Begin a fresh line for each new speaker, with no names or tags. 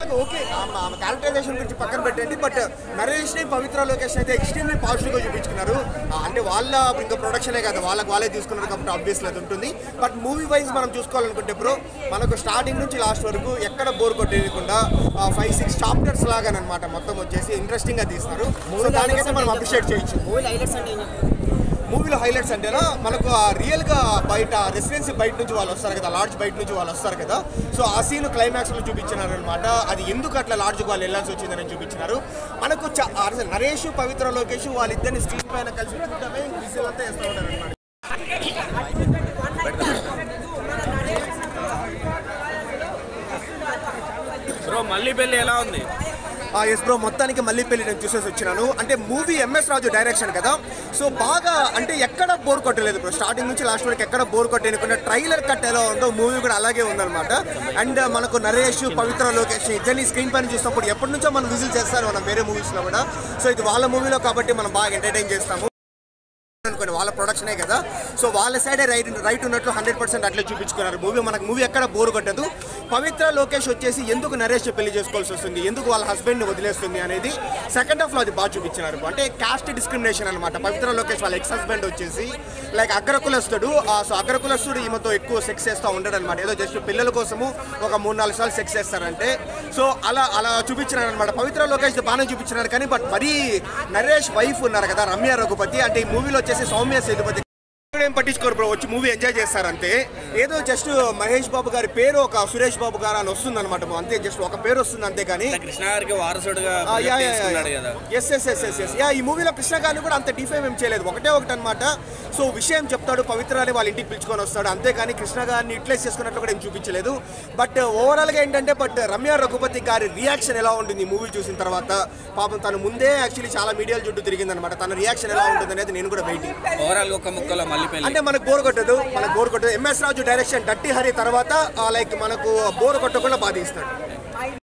Okay ఆమె characterisation గురించి పక్కన పెట్టండి బట్ నరేష్ ని పవిత్ర లొకేషన్ అయితే ఎక్స్ట్రీమ్లీ పాజిటివ్ గా చూపించుకున్నారు ఆ, అంటే వాళ్ళ ఇంకా ప్రొడక్షనే కదా వాళ్ళకి వాళ్ళే తీసుకున్నారు కాబట్టి ఆబ్వియస్లీ అది ఉంటుంది బట్ మూవీ వైజ్ మనం చూసుకోవాలనుకుంటే బ్రో మనకు స్టార్టింగ్ నుంచి లాస్ట్ వరకు ఎక్కడ బోర్ కొట్టేయకుండా ఫైవ్ సిక్స్ చాప్టర్స్ లాగానమాట మొత్తం వచ్చేసి ఇంట్రెస్టింగ్ గా తీస్తున్నారు సో దానికైతే మనం అప్రిషియేట్ చేయొచ్చు
మూవీ హైలైట్స్ అంటే ఏం చెప్తారు
మూవీలో హైలైట్స్ అంటేనా మనకు ఆ రియల్ గా బయట రెసిడెన్సీ బయట నుంచి వాళ్ళు వస్తారు కదా లాడ్జ్ బయట నుంచి వాళ్ళు వస్తారు కదా సో ఆ సీన్ క్లైమాక్స్ లో చూపించినారు అనమాట అది ఎందుకు అట్లా లాడ్జ్ వాళ్ళు వెళ్ళాల్సి వచ్చిందని చూపించినారు మనకు చ- అసలు నరేష్ పవిత్ర లోకేష్ వాళ్ళిద్దరిని స్క్రీన్ పైన కలిసి చూడటమే విజువల్ అంతా వేస్తూ ఉంటారు అనమాట
బ్రో మళ్ళీ పెళ్ళి ఎలా ఉంది
ఎస్ బ్రో మొత్తానికి మళ్ళీ పెళ్లి నేను చూసేసి వచ్చినాను అంటే మూవీ ఎంఎస్ రాజు డైరెక్షన్ కదా సో బాగా అంటే ఎక్కడ బోర్ కొట్టలేదు బ్రో స్టార్టింగ్ నుంచి లాస్ట్ వరకు ఎక్కడ బోర్ కొట్టేయకుండా ట్రైలర్ కట్ ఎలా ఉందో మూవీ కూడా అలాగే ఉందన్నమాట అండ్ మనకు నరేష్ పవిత్ర లోకేష్ ఇద్దరిని స్క్రీన్ పైన చూసినప్పుడు ఎప్పటి నుంచో మనం విజిల్ చేస్తారు మనం వేరే మూవీస్లో కూడా సో ఇది వాళ్ళ మూవీలో కాబట్టి మనం బాగా ఎంటర్టైన్ చేస్తాము అనుకోండి వాళ్ళ ప్రొడక్షనే కదా సో వాళ్ళ సైడే రైట్ రైట్ ఉన్నట్లు హండ్రెడ్ పర్సెంట్ అట్లే చూపించుకున్నారు మూవీ మనకు మూవీ ఎక్కడ బోర్ కొట్టదు పవిత్ర లోకేష్ వచ్చేసి ఎందుకు నరేష్ పెళ్లి చేసుకోవాల్సి వస్తుంది ఎందుకు వాళ్ళ హస్బెండ్ని వదిలేస్తుంది అనేది సెకండ్ హాఫ్లో అది బాగా చూపించినారు అంటే కాస్ట్ డిస్క్రిమినేషన్ అనమాట పవిత్ర లోకేష్ వాళ్ళ ఎక్స్ హస్బెండ్ వచ్చేసి లైక్ అగ్రకులస్తుడు ఆ, సో అగ్రకులస్తుడు ఈమెతో ఎక్కువ సెక్స్ చేస్తూ ఉండడు అనమాట ఏదో జస్ట్ పిల్లల కోసము ఒక మూడు నాలుగు సార్లు సెక్స్ చేస్తారంటే సో అలా అలా చూపించినారు అనమాట పవిత్ర లోకేష్ బాగానే చూపించినారు కానీ బట్ మరీ నరేష్ వైఫ్ ఉన్నారు కదా రమ్య రఘుపతి అంటే ఈ మూవీలో వచ్చేసి సౌమ్య సేతుపతి ఏం పట్టించుకోరు బ్రో వచ్చి మూవీ ఎంజాయ్ చేస్తారంతే ఏదో జస్ట్ మహేష్ బాబు గారి పేరు ఒక సురేష్ బాబు గారు అని వస్తుంది అనమాట అంతే జస్ట్ ఒక పేరు వస్తుంది అంతే కానీ
కృష్ణ గారికి వారసుడుగా
ఆ, యా, యా,
తీసుకున్నాడు
యా.
కదా
yes yes yes yes yes yeah ఈ మూవీలో కృష్ణ గారిని కూడా అంత డిఫైమ్ ఏం చేయలేదు ఒకటే ఒకటి అనమాట సో విషయం చెప్తాడు పవిత్రాన్ని వాళ్ళ ఇంటికి పిలుచుకొని వస్తాడు అంతేగాని కృష్ణ గారిని యూటిలైజ్ చేసుకున్నట్లు కూడా ఏం చూపించలేదు బట్ ఓవరాల్ గా ఏంటంటే బట్ రమ్య రఘుపతి గారి రియాక్షన్ ఎలా ఉంటుంది మూవీ చూసిన తర్వాత పాపం తను ముందే యాక్చువల్లీ చాలా మీడియాల చుట్టూ తిరిగింది అనమాట తన రియాక్షన్ ఎలా ఉంటుంది అనేది నేను కూడా వెయిటింగ్
ఓవరాల్ గా ఒక ముక్కలో మళ్ళీ పెళ్ళి
అంటే మనకు బోర్ కొట్టదు మనకు బోర్ కొట్టదు ఎంఎస్ రాజు డైరెక్షన్ డట్టి హరి తర్వాత లైక్ మనకు బోర్ కొట్టకుండా బాధిస్తాడు